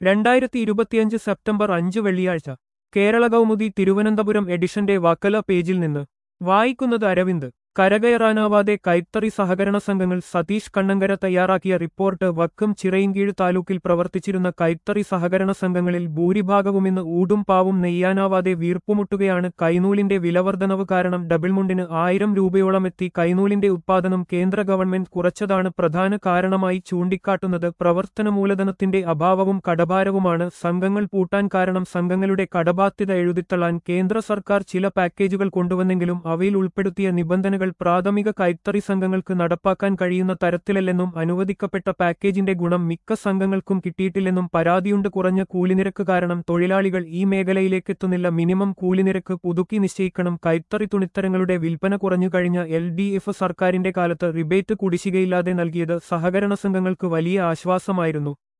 രണ്ടായിരത്തി ഇരുപത്തിയഞ്ച് സെപ്റ്റംബർ അഞ്ച് വെള്ളിയാഴ്ച കേരള കൗമുദി തിരുവനന്തപുരം എഡിഷന്റെ വക്കല പേജിൽ നിന്ന് വായിക്കുന്നത് അരവിന്ദ് കരകയറാനാവാതെ കൈത്തറി സഹകരണ സംഘങ്ങൾ സതീഷ് കണ്ണങ്കര തയ്യാറാക്കിയ റിപ്പോർട്ട് വക്കം ചിറയിൻകീഴ് താലൂക്കിൽ പ്രവർത്തിച്ചിരുന്ന കൈത്തറി സഹകരണ സംഘങ്ങളിൽ ഭൂരിഭാഗവും ഇന്ന് ഊടും പാവും നെയ്യാനാവാതെ വീർപ്പുമുട്ടുകയാണ് കൈനൂലിന്റെ വിലവർദ്ധനവ് കാരണം ഡബിൾമുണ്ടിന് ആയിരം രൂപയോളം എത്തി കൈനൂലിന്റെ ഉത്പാദനം കേന്ദ്ര ഗവൺമെന്റ് കുറച്ചതാണ് പ്രധാന കാരണമായി ചൂണ്ടിക്കാട്ടുന്നത് പ്രവർത്തന മൂലധനത്തിന്റെ അഭാവവും കടഭാരവുമാണ് സംഘങ്ങൾ പൂട്ടാൻ കാരണം സംഘങ്ങളുടെ കടബാധ്യത എഴുതിത്തള്ളാൻ കേന്ദ്ര സർക്കാർ ചില പാക്കേജുകൾ കൊണ്ടുവന്നെങ്കിലും അവയിൽ ഉൾപ്പെടുത്തിയ നിബന്ധനകൾ പ്രാഥമിക കൈത്തറി സംഘങ്ങൾക്ക് നടപ്പാക്കാൻ കഴിയുന്ന തരത്തിലല്ലെന്നും അനുവദിക്കപ്പെട്ട പാക്കേജിന്റെ ഗുണം മിക്ക സംഘങ്ങൾക്കും കിട്ടിയിട്ടില്ലെന്നും പരാതിയുണ്ട് കുറഞ്ഞ കൂലിനിരക്ക് കാരണം തൊഴിലാളികൾ ഈ മേഖലയിലേക്കെത്തുന്നില്ല മിനിമം കൂലിനിരക്ക് പുതുക്കി നിശ്ചയിക്കണം കൈത്തറി തുണിത്തരങ്ങളുടെ വിൽപ്പന കുറഞ്ഞു കഴിഞ്ഞ എൽ ഡി എഫ് സർക്കാരിന്റെ കാലത്ത് റിബേറ്റ് കുടിശ്ശികയില്ലാതെ നൽകിയത് സഹകരണ സംഘങ്ങൾക്ക് വലിയ ആശ്വാസമായിരുന്നു